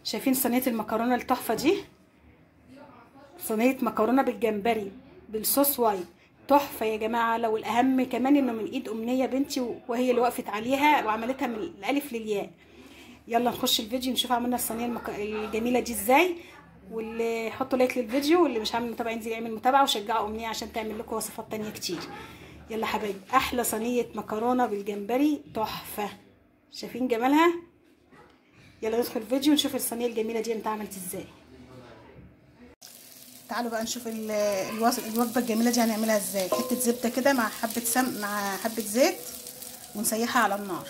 شايفين صينيه المكرونه التحفه دي صينيه مكرونه بالجمبري بالصوص وايت تحفه يا جماعه لو الاهم كمان انه من ايد امنيه بنتي وهي اللي وقفت عليها وعملتها من الالف للياء يلا نخش الفيديو نشوف عملنا الصينيه المك... الجميله دي ازاي واللي يحطوا لايك للفيديو واللي مش عامل متابعه ينزل يعمل متابعه وشجعوا امنيه عشان تعمل لكم وصفات تانية كتير يلا حبايبي احلى صينيه مكرونه بالجمبري تحفه شايفين جمالها يلا ندخل الفيديو ونشوف الصينيه الجميله دي انت عملت ازاي تعالوا بقى نشوف الوجبه الجميله دي هنعملها ازاي حته زبده كده مع حبه سم مع حبه زيت ونسيحها على النار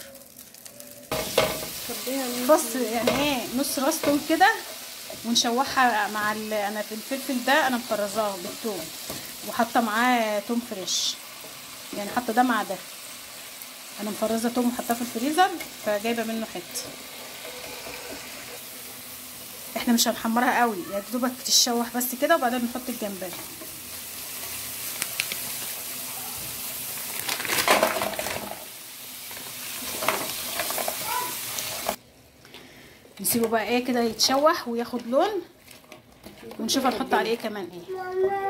بص يعني ايه نص راس توم كده ونشوحها مع انا في الفلفل ده انا مفرزاه بالثوم وحاطه معاه توم فريش يعني حاطه ده مع ده انا مفرزه توم وحطاه في الفريزر فجايبه منه حته احنا مش هنحمرها قوي يا دوبك تتشوح بس كده وبعدين نحط الجمبري نسيبه بقى ايه كده يتشوح وياخد لون ونشوف هنحط عليه كمان ايه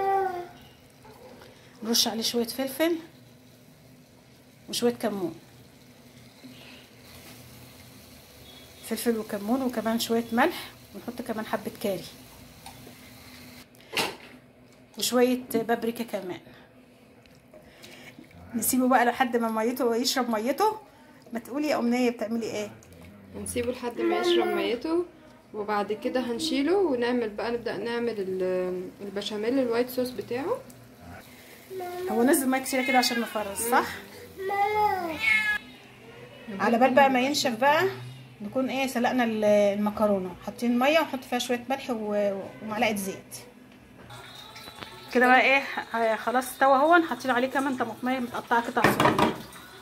نرش عليه شويه فلفل وشويه كمون فلفل وكمون وكمان شويه ملح ونحط كمان حبه كاري وشويه بابريكا كمان نسيبه بقى لحد ما ميته يشرب ميته ما تقولي يا امنيه بتعملي ايه هنسيبه لحد ما يشرب ميته وبعد كده هنشيله ونعمل بقى نبدا نعمل البشاميل الوايت صوص بتاعه هو نزل ميه كتير كده عشان نفرز صح على بال بقى ما ينشف بقى نكون ايه سلقنا المكرونه حاطين ميه ونحط فيها شويه ملح ومعلقه زيت كده بقى ايه خلاص استوى اهو حاطين عليه كمان طماطميه متقطعه قطع صغيره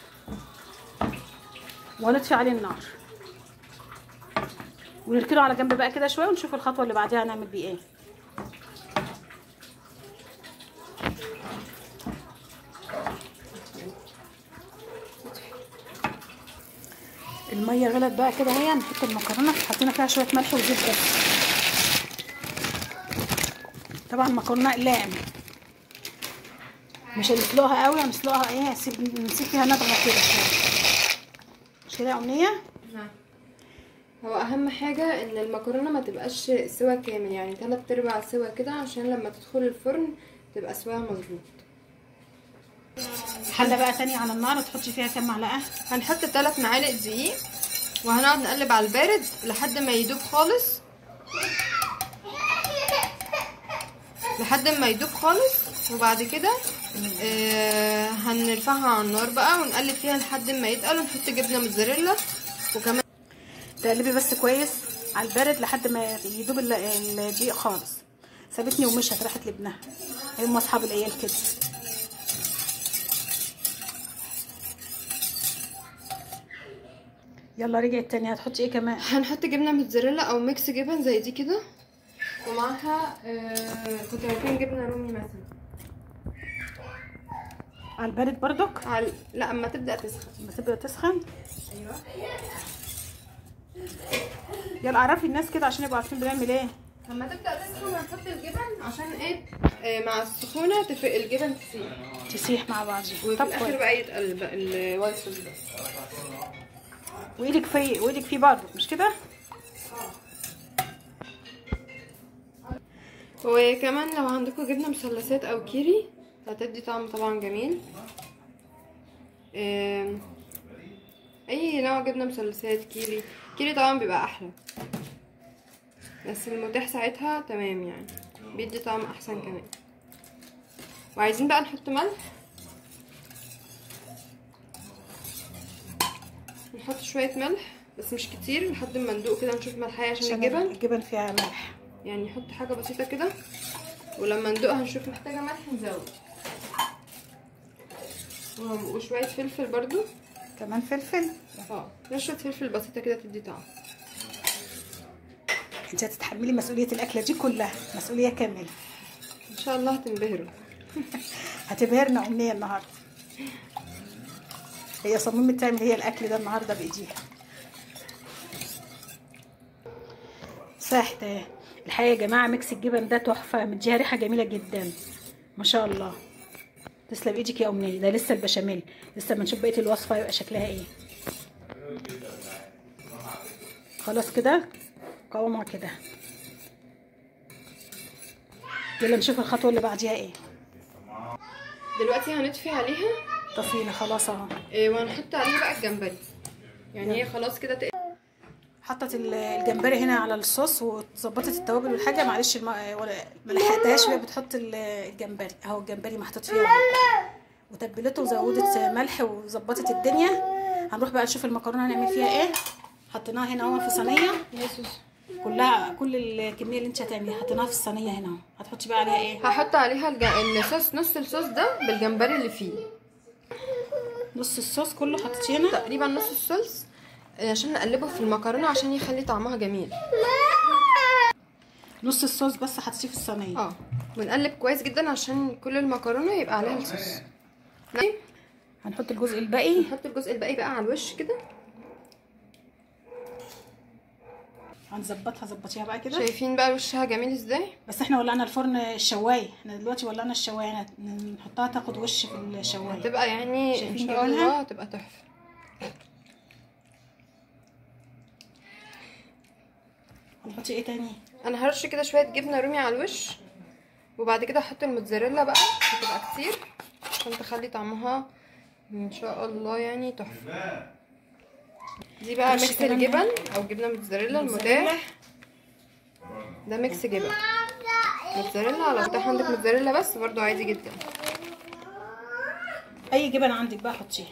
وهنطفي عليه النار ونركنه على جنب بقى كده شويه ونشوف الخطوه اللي بعديها هنعمل بيه ايه الميه غلت بقى كده اهي نحط المكرونه حطينا فيها شويه ملح وزيت بس طبعا المكرونه اقلام مش هنسلقها قوي هنسلقها ايه هسيب نسيب فيها نضغه كده شويه مش كده يا امنيه هو اهم حاجه ان المكرونه ما تبقاش سوا كامل يعني تلات ارباع سوا كده عشان لما تدخل الفرن تبقى سواها مظبوط حله بقى تانية على النار وتحطي فيها كام معلقه هنحط ثلاث معالق دقيق وهنقعد نقلب على البارد لحد ما يدوب خالص لحد ما يدوب خالص وبعد كده آه هنرفعها على النار بقى ونقلب فيها لحد ما يتقل ونحط جبنه موتزاريلا وكمان تقلبي بس كويس على البارد لحد ما يدوب الدقيق خالص سابتني ومشت راحت لابنها هم اصحاب العيال كده يلا رجعت تاني هتحطي ايه كمان هنحط جبنه موتزاريلا او ميكس جبن زي دي كده ومعاها آه كنت عارفين جبنه رومي مثلا على البارد برضك على لا اما تبدا تسخن اما تبدا تسخن ايوه يلا عرفي الناس كده عشان يبقوا عارفين بنعمل ايه لما تبدا تسخن هنحط الجبن عشان ايه آه مع السخونه تفق الجبن تسيح تسيح مع بعضها وفي الاخر بقى يتقلب الوايت صوص ده وايدك فيه وايدك فيه برضه مش كده وكمان لو عندكم جبنه مثلثات او كيري هتدي طعم طبعا جميل اي نوع جبنه مثلثات كيري كيري طبعا بيبقى احلى بس المتاح ساعتها تمام يعني بيدي طعم احسن كمان وعايزين بقى نحط ملح نحط شويه ملح بس مش كتير لحد ما ندوق كده نشوف ملحها عشان, عشان الجبن الجبن فيها ملح يعني نحط حاجه بسيطه كده ولما ندوقها نشوف محتاجه ملح نزود وشويه فلفل برضو كمان فلفل اه رشه فلفل بسيطه كده تدي طعم انت هتتحملي مسؤوليه الاكله دي كلها مسؤوليه كامله ان شاء الله هتنبهروا هتبهرنا امنيه النهارده هي صممت تعمل هي الاكل ده النهارده بايديها ساحت اهي الحقيقه يا جماعه ميكس الجبن ده تحفه مديها ريحه جميله جدا ما شاء الله تسلم ايدك يا امنيه ده لسه البشاميل لسه ما نشوف بقيه الوصفه يبقى شكلها ايه خلاص كده قوامها كده يلا نشوف الخطوه اللي بعديها ايه دلوقتي هنطفي عليها طفينا خلاص اهو إيه وهنحط عليها بقى الجمبري يعني هي خلاص كده تق- حطت ال- الجمبري هنا على الصوص وظبطت التوابل والحاجه معلش الم... ولا ما لحقتهاش وهي بتحط ال- الجمبري اهو الجمبري محطوط فيه أهو. وتبلته وزودت ملح وظبطت الدنيا هنروح بقى نشوف المكرونه هنعمل فيها ايه حطيناها هنا اهو في صينيه ياسوس كلها كل الكميه اللي انت هتعمليها حطيناها في الصينيه هنا اهو هتحطي بقى عليها ايه هحط عليها الج... الصوص نص الصوص ده بالجمبري اللي فيه نص الصوص كله حطيتيه هنا تقريبا نص الصوص آه، عشان نقلبه في المكرونه عشان يخلي طعمها جميل نص الصوص بس حطيتيه في الصينيه اه ونقلب كويس جدا عشان كل المكرونه يبقى عليها الصوص نعم. هنحط الجزء الباقي نحط الجزء الباقي بقى على الوش كده هنظبطها ظبطيها بقى كده شايفين بقى وشها جميل ازاي بس احنا ولعنا الفرن الشوايه احنا دلوقتي ولعنا الشوايه نحطها تاخد وش في الشوايه هتبقى يعني ان شايفين شاء جمالها؟ الله هتبقى تحفه هنحط ايه تاني انا هرش كده شويه جبنه رومي على الوش وبعد كده احط الموتزاريلا بقى هتبقى كتير عشان تخلي طعمها ان شاء الله يعني تحفه دي بقى رش ميكس كمان الجبن او جبنه موتزاريلا المتاح ده ميكس جبن موتزاريلا لو متاح عندك موتزاريلا بس برضو عادي جدا اي جبن عندك بقى حطيها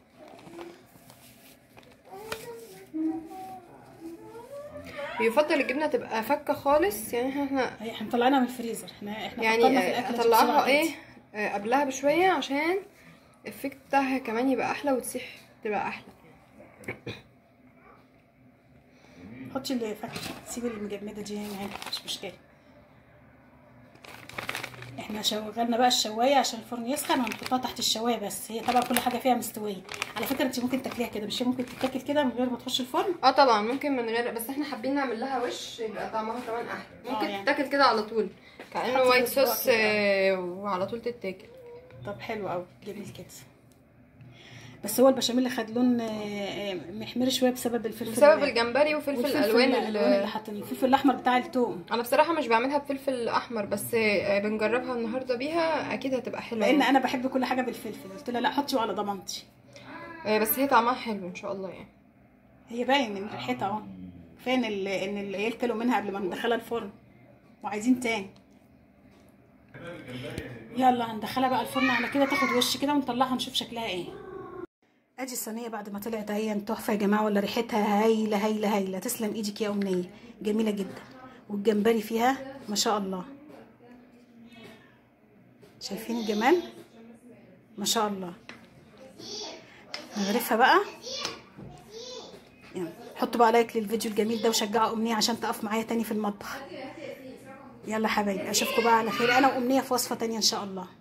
يفضل الجبنه تبقى فكه خالص يعني احنا هي احنا مطلعينها من الفريزر احنا احنا يعني فكرنا في آه، الاكل اطلعها ايه آه، قبلها بشويه عشان الافكت بتاعها كمان يبقى احلى وتسيح تبقى احلى حطي اللي فك سيبي المجمده دي هنا هنا مش مشكله احنا شغلنا بقى الشوايه عشان الفرن يسخن وهنحطها تحت الشوايه بس هي طبعا كل حاجه فيها مستويه على فكره انت ممكن تاكليها كده مش هي ممكن تتاكل كده من غير ما تخش الفرن اه طبعا ممكن من غير بس احنا حابين نعمل لها وش يبقى طعمها كمان احلى ممكن يعني. تتاكل كده على طول كانه حطي وايت صوص بقى صوص كده. آه، وعلى طول تتاكل طب حلو قوي جميل كده بس هو البشاميل خد لون آه، آه، محمر شويه بسبب الفلفل بسبب الجمبري وفلفل والفلفل الالوان الالوان اللي ال- حاطين الفلفل الاحمر بتاع التوم انا بصراحه مش بعملها بفلفل احمر بس آه، بنجربها النهارده بيها اكيد هتبقى حلوه لان يعني. انا بحب كل حاجه بالفلفل قلت لها لا حطي على ضمانتي آه، بس هي طعمها حلو ان شاء الله يعني هي باين من ريحتها اهو فين ال- ان العيال كلوا منها قبل ما ندخلها الفرن وعايزين تاني يلا هندخلها بقى الفرن على كده تاخد وش كده ونطلعها نشوف شكلها ايه ادي الصينيه بعد ما طلعت اهي تحفه يا جماعه ولا ريحتها هايله هايله هايله تسلم ايدك يا امنيه جميله جدا والجمبري فيها ما شاء الله شايفين الجمال ما شاء الله نغرفها بقى يلا حطوا بقى لايك للفيديو الجميل ده وشجعوا امنيه عشان تقف معايا تاني في المطبخ يلا حبايبي اشوفكم بقى على خير انا وامنيه في وصفه تانية ان شاء الله